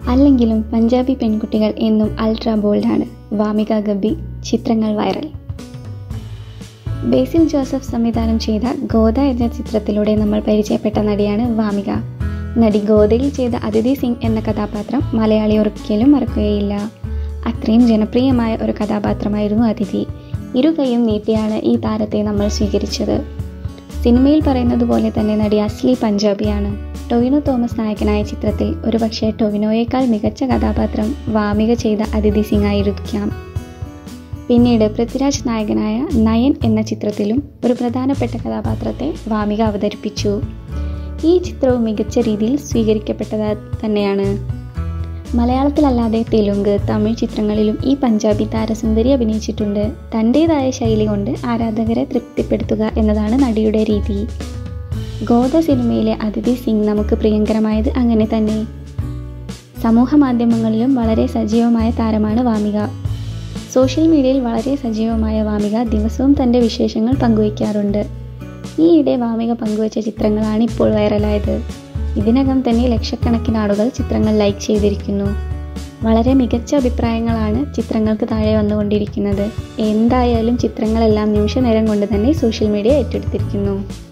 അല്ലെങ്കിലും പഞ്ചാബി പെൺകുട്ടികൾ എന്നും അൾട്രാ ബോൾഡാണ് വാമിക ഗബ്ബി ചിത്രങ്ങൾ വൈറൽ ബേസിൽ ജോസഫ് സംവിധാനം ചെയ്ത ഗോദ എന്ന ചിത്രത്തിലൂടെ നമ്മൾ പരിചയപ്പെട്ട നടിയാണ് വാമിക നടി ഗോദയിൽ ചെയ്ത അതിഥി സിംഗ് എന്ന കഥാപാത്രം മലയാളി ഒരിക്കലും മറക്കുകയില്ല അത്രയും ജനപ്രിയമായ ഒരു കഥാപാത്രമായിരുന്നു അതിഥി ഇരു കൈയും നീട്ടിയാണ് ഈ താരത്തെ നമ്മൾ സ്വീകരിച്ചത് സിനിമയിൽ പറയുന്നത് പോലെ തന്നെ നടി അസ്ലി പഞ്ചാബിയാണ് ടൊവിനോ തോമസ് നായകനായ ചിത്രത്തിൽ ഒരുപക്ഷെ ടൊവിനോയേക്കാൾ മികച്ച കഥാപാത്രം വാമിക ചെയ്ത അതിഥി സിംഗ് ആയിരിക്കാം പിന്നീട് പൃഥ്വിരാജ് നായകനായ നയൻ എന്ന ചിത്രത്തിലും ഒരു പ്രധാനപ്പെട്ട കഥാപാത്രത്തെ വാമിക അവതരിപ്പിച്ചു ഈ ചിത്രവും മികച്ച രീതിയിൽ സ്വീകരിക്കപ്പെട്ടത് തന്നെയാണ് മലയാളത്തിലല്ലാതെ തെലുങ്ക് തമിഴ് ചിത്രങ്ങളിലും ഈ പഞ്ചാബി താരസുന്ദരി അഭിനയിച്ചിട്ടുണ്ട് തൻ്റേതായ ശൈലി കൊണ്ട് ആരാധകരെ തൃപ്തിപ്പെടുത്തുക എന്നതാണ് നടിയുടെ രീതി ഗോദ സിനിമയിലെ അതിഥി സിംഗ് നമുക്ക് പ്രിയങ്കരമായത് അങ്ങനെ തന്നെ സമൂഹ മാധ്യമങ്ങളിലും വളരെ സജീവമായ താരമാണ് വാമിക സോഷ്യൽ മീഡിയയിൽ വളരെ സജീവമായ വാമിക ദിവസവും തൻ്റെ വിശേഷങ്ങൾ പങ്കുവയ്ക്കാറുണ്ട് ഈയിടെ വാമിക പങ്കുവച്ച ചിത്രങ്ങളാണ് ഇപ്പോൾ വൈറലായത് ഇതിനകം തന്നെ ലക്ഷക്കണക്കിന് ആളുകൾ ചിത്രങ്ങൾ ലൈക്ക് ചെയ്തിരിക്കുന്നു വളരെ മികച്ച അഭിപ്രായങ്ങളാണ് ചിത്രങ്ങൾക്ക് താഴെ വന്നുകൊണ്ടിരിക്കുന്നത് എന്തായാലും ചിത്രങ്ങളെല്ലാം നിമിഷ നേരം കൊണ്ട് തന്നെ സോഷ്യൽ മീഡിയ ഏറ്റെടുത്തിരിക്കുന്നു